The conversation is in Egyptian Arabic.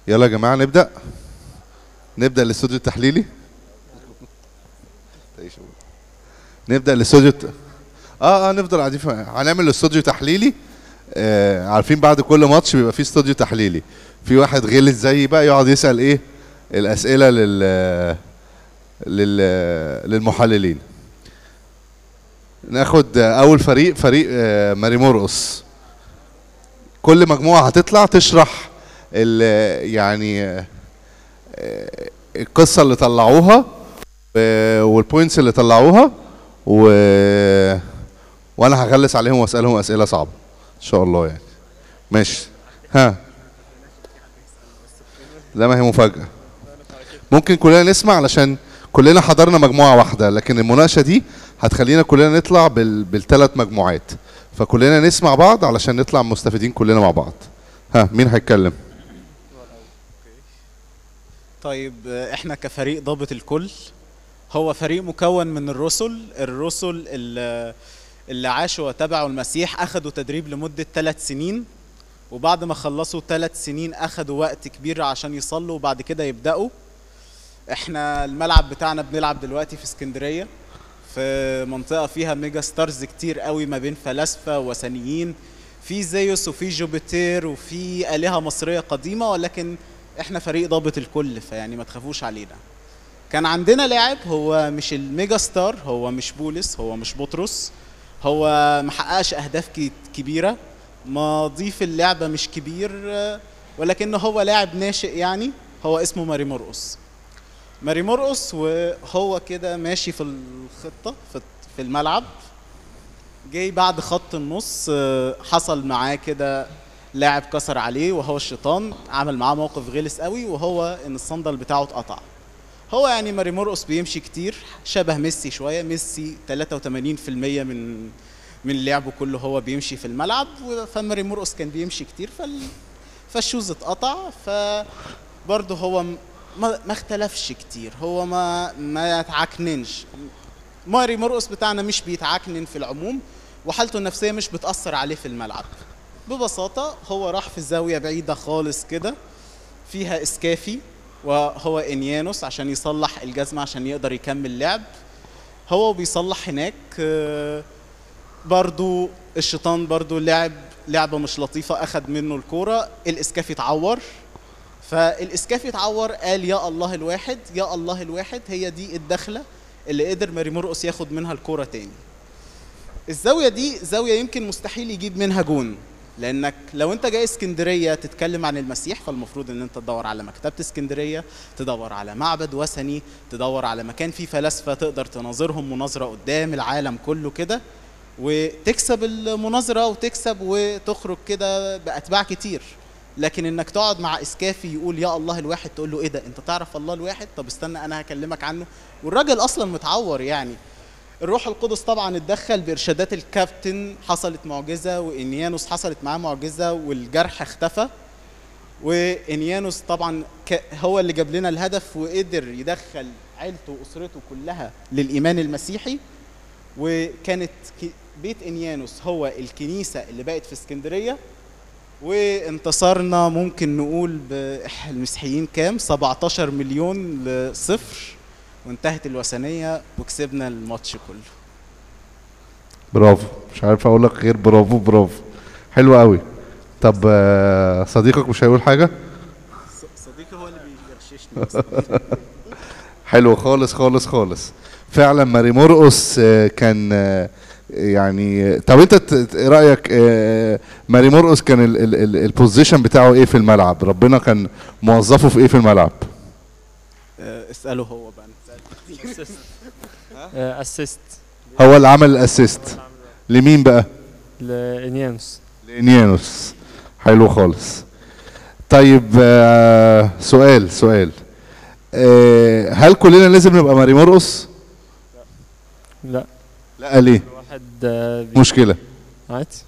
يلا يا جماعه نبدا نبدا الاستوديو التحليلي نبدا الاستوديو الت- اه اه نفضل قاعدين في- هنعمل استوديو تحليلي آه عارفين بعد كل ماتش بيبقى فيه استوديو تحليلي في واحد غلس زيي بقى يقعد يسال ايه الاسئله لل لل للمحللين ناخد اول فريق فريق آه، ماري مرقص كل مجموعه هتطلع تشرح ال- يعني آه، آه، القصه اللي طلعوها آه، والبوينتس اللي طلعوها و وانا هغلس عليهم واسالهم اسئله صعبه ان شاء الله يعني ماشي ها لا ما هي مفاجاه ممكن كلنا نسمع علشان كلنا حضرنا مجموعه واحده لكن المناقشه دي هتخلينا كلنا نطلع بال... بالثلاث مجموعات فكلنا نسمع بعض علشان نطلع مستفيدين كلنا مع بعض ها مين هيتكلم طيب آه، احنا كفريق ضابط الكل هو فريق مكون من الرسل الرسل اللي, اللي عاشوا وتبعوا المسيح اخذوا تدريب لمدة ثلاث سنين وبعد ما خلصوا ثلاث سنين اخذوا وقت كبير عشان يصلوا وبعد كده يبدأوا احنا الملعب بتاعنا بنلعب دلوقتي في اسكندرية في منطقة فيها ميجا ستارز كتير قوي ما بين فلاسفة وثنيين في زيوس وفي جوبيتير وفي آلهة مصرية قديمة ولكن احنا فريق ضابط الكل فيعني ما تخافوش علينا كان عندنا لاعب هو مش الميجا ستار هو مش بولس هو مش بطرس هو محققش اهداف كي- كبيره ماضيه في اللعبه مش كبير آه، ولكنه هو لاعب ناشئ يعني هو اسمه ماري مرقص ماري مرقص وهو كده ماشي في الخطه في في الملعب جاي بعد خط النص آه، حصل معاه كده لاعب كسر عليه وهو الشيطان عمل معاه موقف غلس قوي وهو ان الصندل بتاعه اتقطع هو يعني ماري مرقص بيمشي كتير شبه ميسي شويه ميسي 83% من من لعبه كله هو بيمشي في الملعب و- فماري مرقص كان بيمشي كتير فال فالشوز اتقطع فبرضه هو م- ما, ما اختلفش كتير هو ما ما يتعكننش ماري مرقص بتاعنا مش بيتعكنن في العموم وحالته النفسيه مش بتاثر عليه في الملعب ببساطه هو راح في زاويه بعيده خالص كده فيها اسكافي وهو انيانوس عشان يصلح الجزمه عشان يقدر يكمل لعب هو بيصلح هناك آه، برضو الشيطان برضو لعب لعبه مش لطيفه اخد منه الكوره الاسكافي اتعور فالاسكافي اتعور قال يا الله الواحد يا الله الواحد هي دي الدخله اللي قدر ماري مرقص ياخد منها الكوره تاني الزاويه دي زاويه يمكن مستحيل يجيب منها جون لانك لو انت جاي اسكندريه تتكلم عن المسيح فالمفروض ان انت تدور على مكتبه اسكندريه تدور على معبد وثني تدور على مكان فيه فلاسفه تقدر تناظرهم مناظره قدام العالم كله كده وتكسب المناظره وتكسب وتخرج كده باتباع كتير لكن انك تقعد مع اسكافي يقول يا الله الواحد تقول له ايه ده انت تعرف الله الواحد طب استنى انا هكلمك عنه والراجل اصلا متعور يعني الروح القدس طبعا اتدخل بارشادات الكابتن حصلت معجزه وانيانوس حصلت معاه معجزه والجرح اختفى وانيانوس طبعا ك- هو اللي جاب لنا الهدف وقدر يدخل عيلته واسرته كلها للايمان المسيحي وكانت ك- بيت انيانوس هو الكنيسه اللي بقت في اسكندريه وانتصرنا ممكن نقول بإح- المسيحيين كام 17 مليون لصفر وانتهت الوثنيه وكسبنا الماتش كله برافو مش عارف اقول لك غير برافو برافو حلو قوي طب آه، صديقك مش هيقول حاجه صديقي هو اللي بيغششني حلو خالص خالص خالص فعلا ماري مرقص آه، كان آه، يعني طب انت ت- ت- إيه رايك آه، ماري مرقص كان ال- ال- ال- البوزيشن بتاعه ايه في الملعب ربنا كان موظفه في ايه في الملعب آه، اساله هو بقى أنا سألت. اسيست هو اللي عمل الاسيست لمين بقى لانيانوس لانيانوس حلو خالص طيب آه، سؤال سؤال آه، هل كلنا لازم نبقى ماري مرقص لا لا ليه واحد آه، بي- مشكله عادي